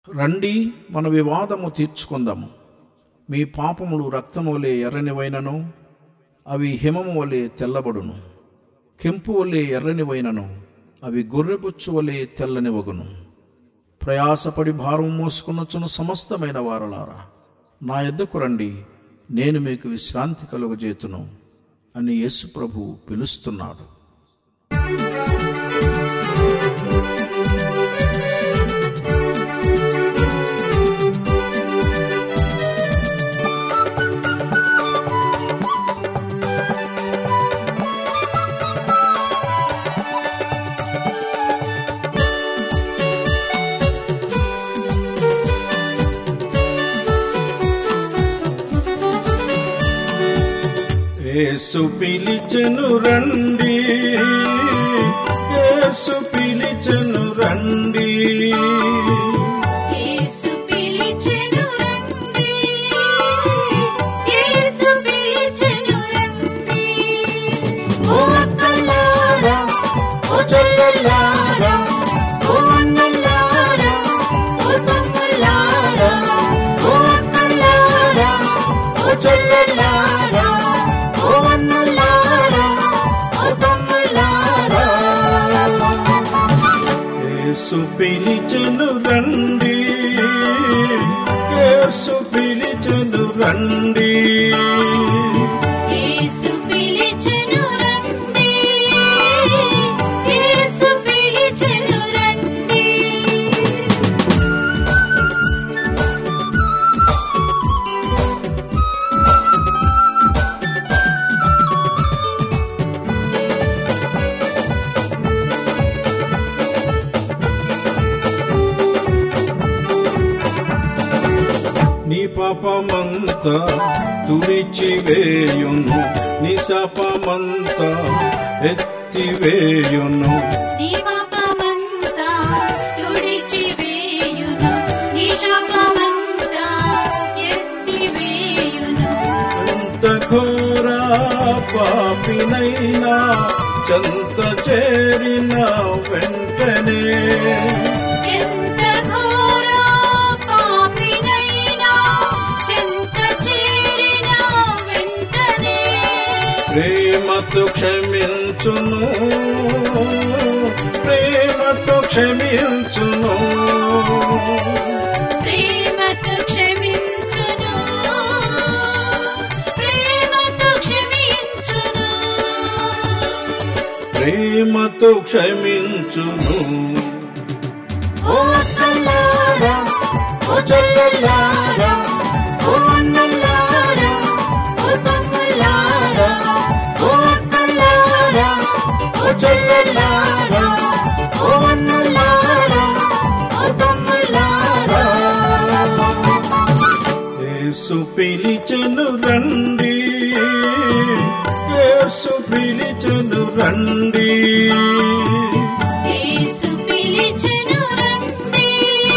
రండి మన వివాదము తీర్చుకుందాము మీ పాపములు రక్తము వలె ఎర్రనివైనను అవి హిమము వలె తెల్లబడును కెంపు వలె ఎర్రనివైనను అవి గొర్రెబుచ్చు వలె తెల్లనివగును ప్రయాసపడి భారం మోసుకున్నచున్న సమస్తమైన వారలారా నా ఎద్దకు రండి నేను మీకు విశ్రాంతి కలుగజేతును అని యేసు ప్రభు పిలుస్తున్నాడు యేసు పిలిచెను రండి యేసు పిలిచెను రండి యేసు పిలిచెను రండి యేసు పిలిచెను రండి ఓ అక్కలారా ఓ చెల్లెలారా ఓ అన్నలారా ఓ తమ్ములారా ఓ అక్కలారా ఓ చెల్లెలారా ఓ అన్నలారా ఓ తమ్ములారా యేసు పిలిచెను రండి యేసు పిలిచెను రండి యేసు పిలిచెను రండి యేసు పిలిచెను రండి నీ పాపమంతా తుడిచివేయును నీ శాపమంతా ఎత్తివేయును నీ పాపమంతా తుడిచివేయును నీ శాపమంతా ఎత్తివేయును అంత ఘోర పాపినైనా చంత చేరిన వెంటనే ఎంత ఘోర పాపినైనా చెంత చేరిన వెంటనే ప్రేమతో క్షమించును ప్రేమతో క్షమించును ప్రేమతో క్షమించును ప్రేమతో క్షమించును ప్రేమతో క్షమించును ఓ అక్కలారా ఓ చెల్లెలారా ఓ అన్నలారా ఓ తమ్ములారా ఓ అక్కలారా ఓ చెల్లెలారా ఓ అన్నలారా ఓ తమ్ములారా యేసు పిలిచెను రండి యేసు పిలిచెను రండి యేసు పిలిచెను రండి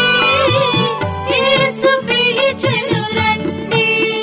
యేసు పిలిచెను రండి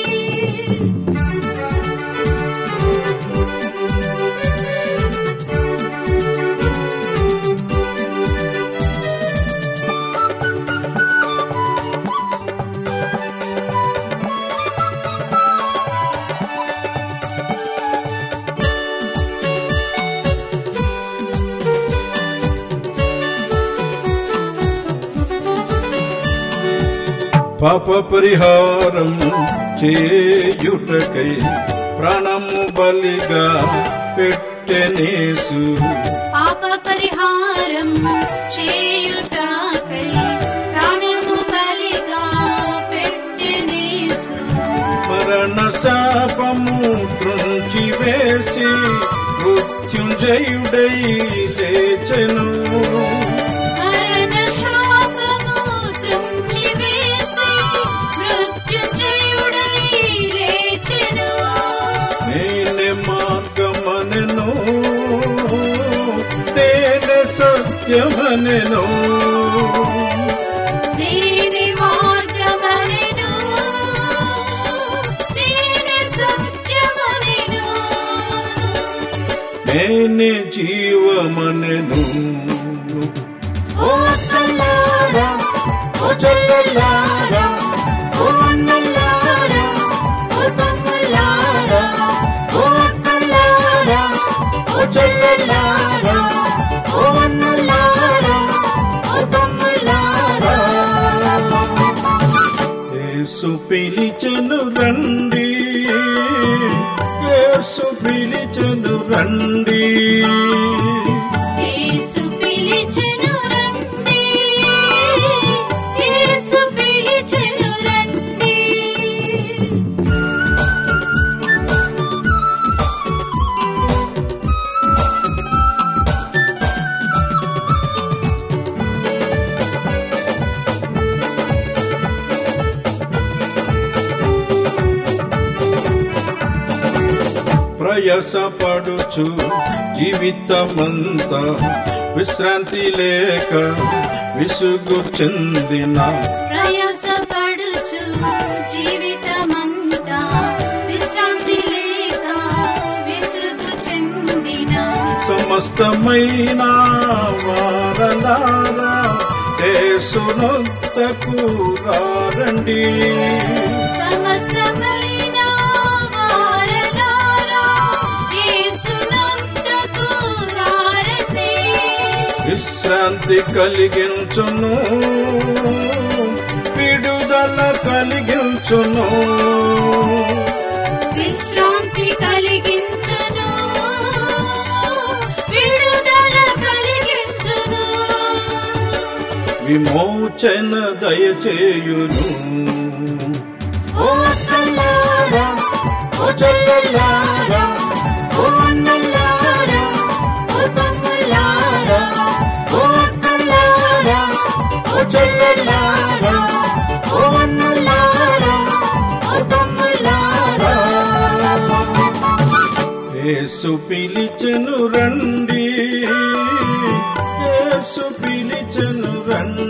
పాప పరిహారం చేయుటకై ప్రాణము బలిగా పెట్టెనేసు పాప పరిహారం చేయుటకై ప్రాణము బలిగా పెట్టెనేసు మరణ శాపము త్రుంచి వేసి మృత్యుంజయుడై లేచెను మరణ శాపము త్రుంచి వేసి మృత్యుంజయుడై లేచెను నేనే మార్గమనెను నేనే సత్యమనెను నేనే మార్గమనెను నేనే సత్యమనెను నేనే జీవమనెను ఓ అక్కలారా ఓ చెల్లెల్లారా ఓ అన్నల్లారా ఓ తమ్ముళ్ళారా ఓ అక్కల్లారా ఓ చెల్లెల్లారా ఓ అన్నల్లారా ఓ తమ్ముళ్ళారా యేసు పిలిచెను రండి యేసు పిలిచెను రండి యేసు పిలిచెను రండి యేసు పిలిచెను రండి ప్రయాసపడుచు జీవితమంతా విశ్రాంతి లేక విసుగు చెందిన ప్రయాసపడుచు జీవితమంతా విశ్రాంతి లేక విసుగు చెందిన సమస్తమైన వారలారా యేసునొద్దకు రారండి సమస్తమైన వారలారా యేసునందుకు రారండి. విశ్రాంతి కలిగించును విడుదల కలిగించును విశ్రాంతి కలిగించును విడుదల కలిగించును విమోచన దయచేయును ఓ అక్కల్లారా ఓ చెల్లెల్లారా ఓ అన్నల్లారా ఓ తమ్ముళ్ళారా ఓ అక్కల్లారా ఓ చెల్లెల్లారా ఓ అన్నల్లారా ఓ తమ్ముళ్ళారా యేసు పిలిచెను రండి యేసు పిలిచెను రండి